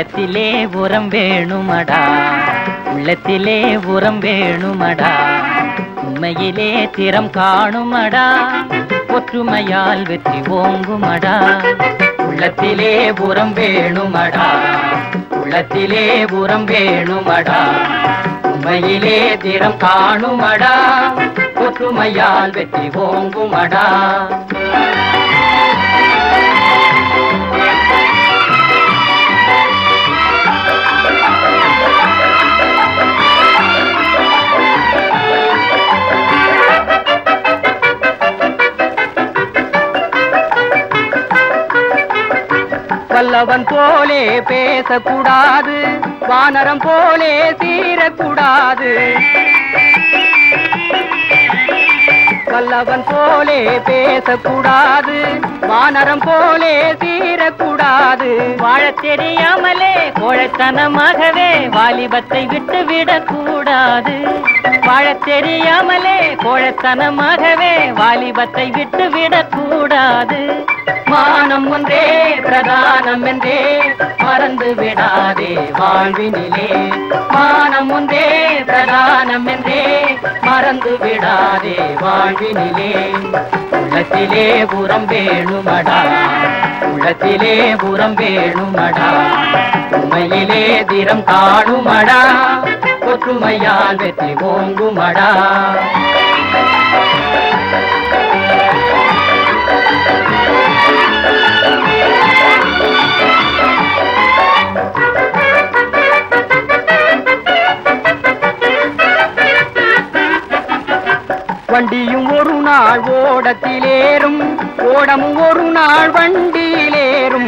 உள்ளத்திலே உரம் வேணுமடா உள்ளத்திலே உரம் வேணுமடா உண்மையிலே திறம் காணுமடா ஒற்றுமையால் வெற்றி ஓங்குமடா உள்ளத்திலே உரம் வேணுமடா உள்ளத்திலே உரம் வேணுமடா உண்மையிலே திறம் காணுமடா ஒற்றுமையால் வெற்றி ஓங்குமடா வல்லவன் போலே பேசக்கூடாது வானரம் போலே சீரக்கூடாது வல்லவன் போலே பேசக்கூடாது வானரம் போலே சீரக்கூடாது வாழத் தெரியாமலே கோழைத்தனமாகவே வாலிபத்தை விட்டு விடக்கூடாது வாழத் தெரியாமலே கோழைத்தனமாகவே வாலிபத்தை விட்டு விடக்கூடாது மானம் ஒன்றே பிரதானம் என்றே மறந்து விடாதே வாழ்வினிலே மானம் ஒன்றே பிரதானம் என்றே மறந்து விடாதே வாழ்வினிலே உள்ளத்திலே புறம் வேணுமடா உள்ளத்திலே புறம் வேணுமடா உண்மையிலே திறம் காணுமடா ஒற்றுமையால் வெற்றி ஓங்குமடா வண்டியும் ஒரு நாள் ஓடத்திலேறும் ஓடமும் ஒரு நாள் வண்டியிலேறும்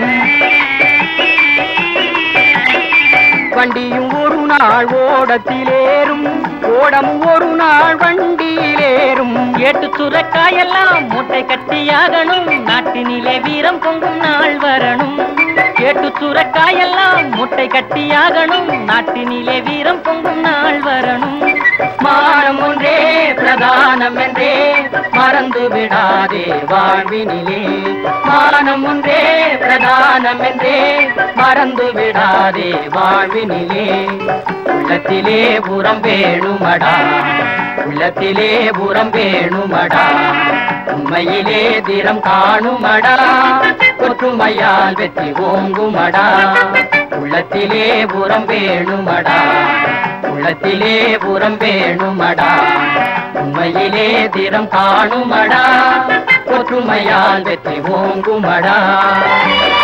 வண்டியும் ஒரு நாள் ஓடத்திலேறும் ஓடமும் ஒரு நாள் வண்டியிலேறும் ஏட்டு சுரக்காயெல்லாம் மூட்டை கட்டியாகணும் நாட்டினிலே வீரம் பொங்கும் நாள் வரணும் ஏட்டு சுரக்காயெல்லாம் மூட்டை கட்டியாகணும் நாட்டினிலே வீரம் பொங்கும் நாள் வரணும் மானம் ஒன்றே பிரதானம் என்றே மறந்து விடாதே வாழ்வினிலே மானம் ஒன்றே பிரதானம் என்றே மறந்து விடாதே வாழ்வினிலே உள்ளத்திலே புறம் வேணுமடா உள்ளத்திலே புறம் வேணுமடா உண்மையிலே திறம் காணுமடா ஒற்றுமையால் வெற்றி ஓங்குமடா உள்ளத்திலே புறம் வேணுமடா உள்ளத்திலே புறம் வேணுமடா உண்மையிலே திறம் காணுமடா ஒற்றுமையால் வெற்றி ஓங்குமடா